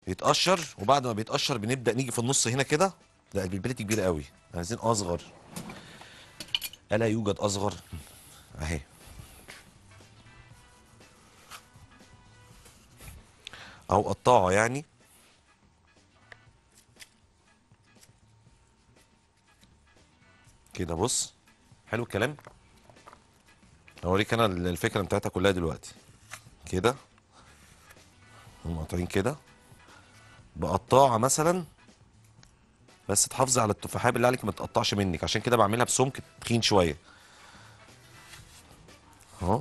يتقشر وبعد ما بيتقشر بنبدا نيجي في النص هنا كده لا البلبلتي كبيره قوي عايزين اصغر الا يوجد اصغر اهي او قطعه يعني كده بص حلو الكلام اوريك انا الفكره بتاعتها كلها دلوقتي كده هم قاطعين كده بقطاعه مثلا بس تحافظي على التفاحيه بالله عليك ما تقطعش منك عشان كده بعملها بسمك تخين شويه اهو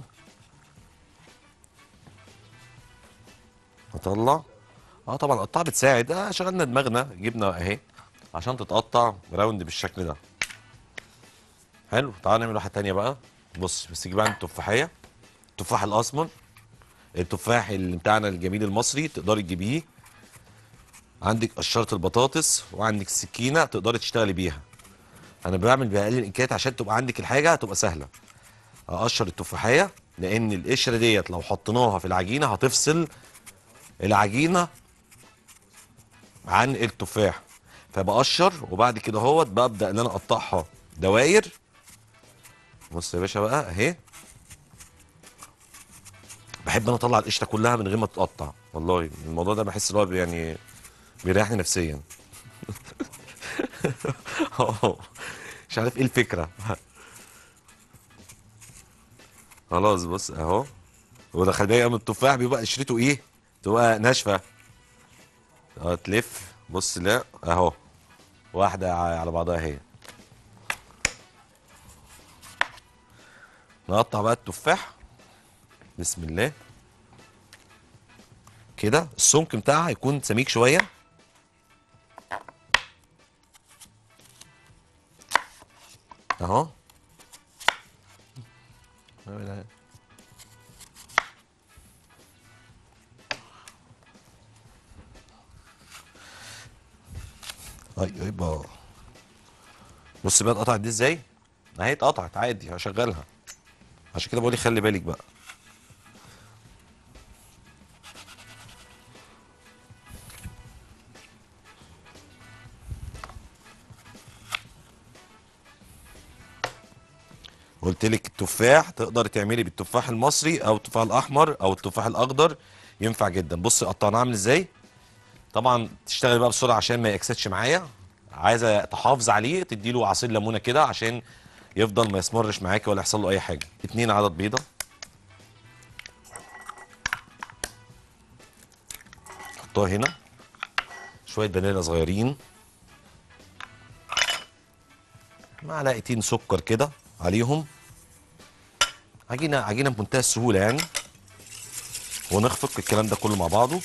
اطلع اه طبعا القطاعه بتساعد اه شغلنا دماغنا جبنا اهي عشان تتقطع راوند بالشكل ده حلو تعال نعمل واحده تانية بقى بص بس تجيب عندي التفاحيه التفاح الاسمر التفاح اللي بتاعنا الجميل المصري تقدري تجيبيه عندك قشره البطاطس وعندك السكينه تقدري تشتغلي بيها انا بعمل باقل الامكانيات عشان تبقى عندك الحاجه هتبقى سهله اقشر التفاحيه لان القشره ديت لو حطيناها في العجينه هتفصل العجينه عن التفاح فبقشر وبعد كده اهوت ببدا ان انا اقطعها دواير بص يا باشا بقى اهي بحب انا اطلع القشره كلها من غير ما تتقطع والله الموضوع ده بحس ان هو يعني بيريحني نفسيا آه، مش عارف ايه الفكره خلاص بص اهو هو ده خلي بالك من التفاح بيبقى قشرته ايه تبقى ناشفه اه تلف بص لا اهو واحده ع- على بعضها اهي نقطع بقى التفاح بسم الله كده السمك بتاعها يكون سميك شويه اهو ايوه يبقى بص بقى اتقطعت دي ازاي اهي اتقطعت عادي هشغلها عشان كده بقول لك خلي بالك بقى قلت لك التفاح تقدر تعملي بالتفاح المصري او التفاح الاحمر او التفاح الاخضر ينفع جدا بص قطعناه عامل ازاي طبعا تشتغل بقى بسرعه عشان ما يكسدش معايا عايزه تحافظ عليه تدي له عصير ليمونه كده عشان يفضل ما يسمرش معاكي ولا يحصل له اي حاجه اتنين عدد بيضه حطها هنا شويه فانيليا صغيرين معلقتين سكر كده عليهم عجينه عجينه بمنتهى السهوله يعني ونخفق الكلام ده كله مع بعضه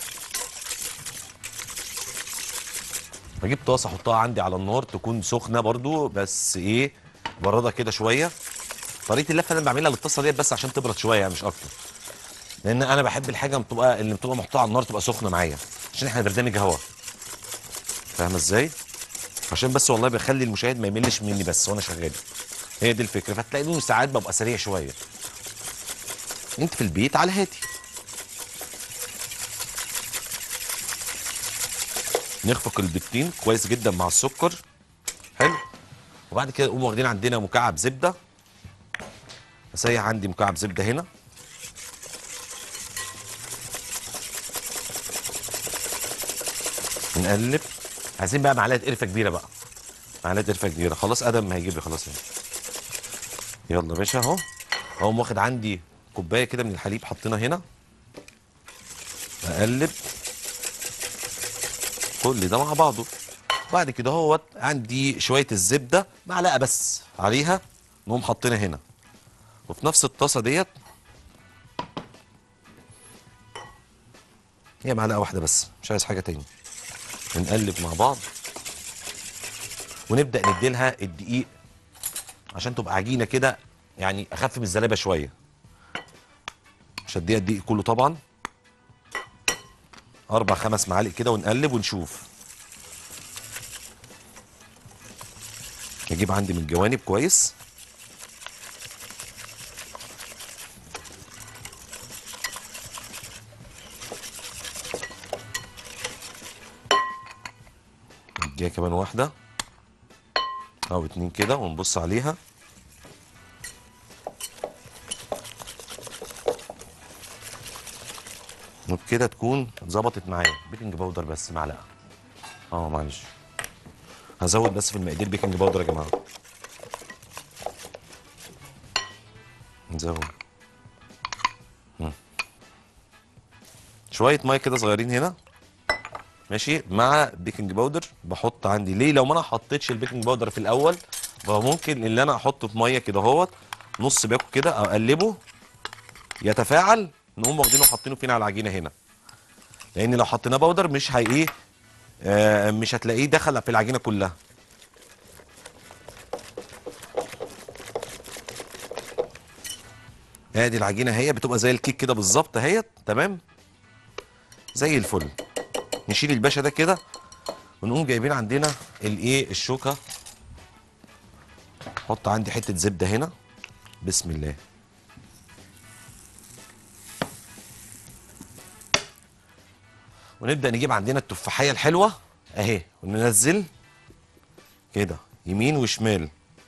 بجيب طاسه احطها عندي على النار تكون سخنه برضو بس ايه بردها كده شويه طريقه اللفه اللي انا بعملها للطاسه ديت بس عشان تبرد شويه يعني مش اكتر لان انا بحب الحاجه بتبقى اللي بتبقى محطوطه على النار تبقى سخنه معايا عشان احنا برنامج هوا فاهمه ازاي عشان بس والله بخلي المشاهد ما يملش مني بس وانا شغال هي دي الفكره فتلاقيني ساعات ببقى سريع شويه انت في البيت على هاتي نخفق البيضتين كويس جدا مع السكر حلو وبعد كده نقوم واخدين عندنا مكعب زبده اسيح عندي مكعب زبده هنا نقلب عايزين بقى معلقه قرفه كبيره بقى معلقه قرفه كبيره خلاص ادم هيجيب لي خلاص هنا يلا يا باشا اهو اقوم واخد عندي كوبايه كده من الحليب حطينا هنا اقلب كل ده مع بعضه بعد كده اهوت عندي شويه الزبده معلقه بس عليها نقوم حاطينها هنا وفي نفس الطاسه ديت هي معلقه واحده بس مش عايز حاجه تاني ونقلب مع بعض ونبدا نديلها الدقيق عشان تبقى عجينه كده يعني اخف من الزلابه شويه مش هديها الدقيق كله طبعا اربع خمس معالق كده ونقلب ونشوف نجيب عندي من الجوانب كويس نديها كمان واحده او اتنين كده ونبص عليها وبكده تكون ظبطت معايا بيكنج باودر بس معلقه اه معلش هزود بس في المقادير بيكنج باودر يا جماعه نزود مم. شويه ميه كده صغيرين هنا ماشي مع بيكنج باودر بحط عندي ليه لو ما انا حطيتش البيكنج باودر في الاول فممكن اللي انا احطه في ميه كده اهوت نص باكو كده او اقلبه يتفاعل نقوم واخدينه وحاطينه فينا على العجينه هنا لان لو حطيناه باودر مش هي ايه آه مش هتلاقيه دخل في العجينه كلها ادي العجينه هي بتبقى زي الكيك كده بالظبط اهيت تمام زي الفل نشيل الباشا ده كده ونقوم جايبين عندنا الايه الشوكه احط عندي حته زبده هنا بسم الله ونبدا نجيب عندنا التفاحيه الحلوه اهي وننزل كده يمين وشمال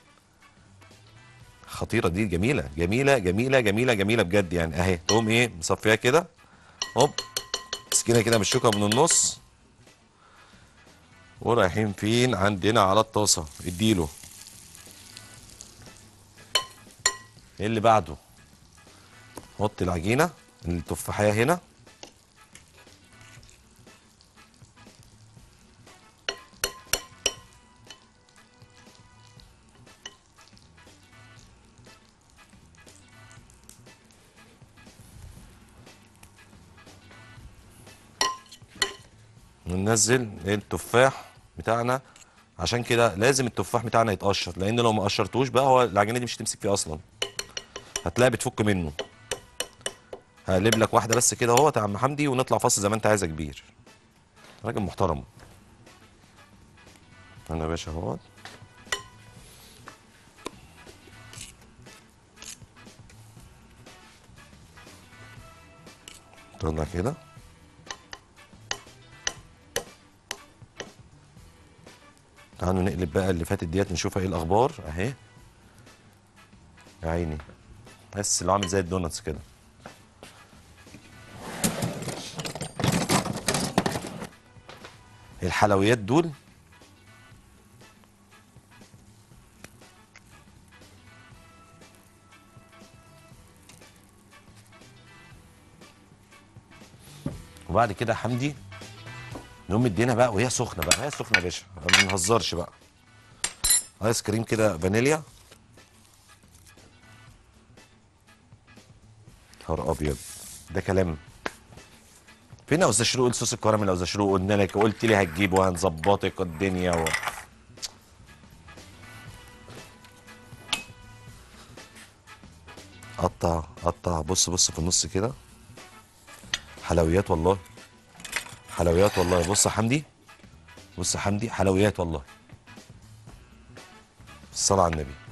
خطيره دي جميله جميله جميله جميله جميله بجد يعني اهي تقوم ايه مصفيها كده هوب مسكينها كده بالشوكه من النص ورايحين فين عندنا على الطاسه اديله ايه اللي بعده حط العجينه التفاحيه هنا وننزل التفاح بتاعنا عشان كده لازم التفاح بتاعنا يتقشر لان لو ما قشرتوش بقى هو العجينه دي مش هتمسك فيه اصلا هتلاقي بتفك منه هقلب لك واحده بس كده اهوت يا عم حمدي ونطلع فاصل زي ما انت عايز يا كبير راجل محترم انا يا باشا اهوت طلع كده تعالوا نقلب بقى اللي فاتت ديت نشوفها ايه الاخبار اهي يا عيني بس اللي عامل زي الدوناتس كده الحلويات دول وبعد كده يا حمدي نقوم مدينا بقى وهي سخنه بقى هي سخنه يا باشا ما نهزرش بقى ايس كريم كده فانيليا نهار ابيض ده كلام فين يا استاذ شروق الصوص الكراميل يا استاذ شروق قلنا لك قلت لي هتجيب وهنظبطك الدنيا و... قطع قطع بص بص في النص كده حلويات والله حلويات والله بص يا حمدي بص يا حمدي حلويات والله الصلاة على النبي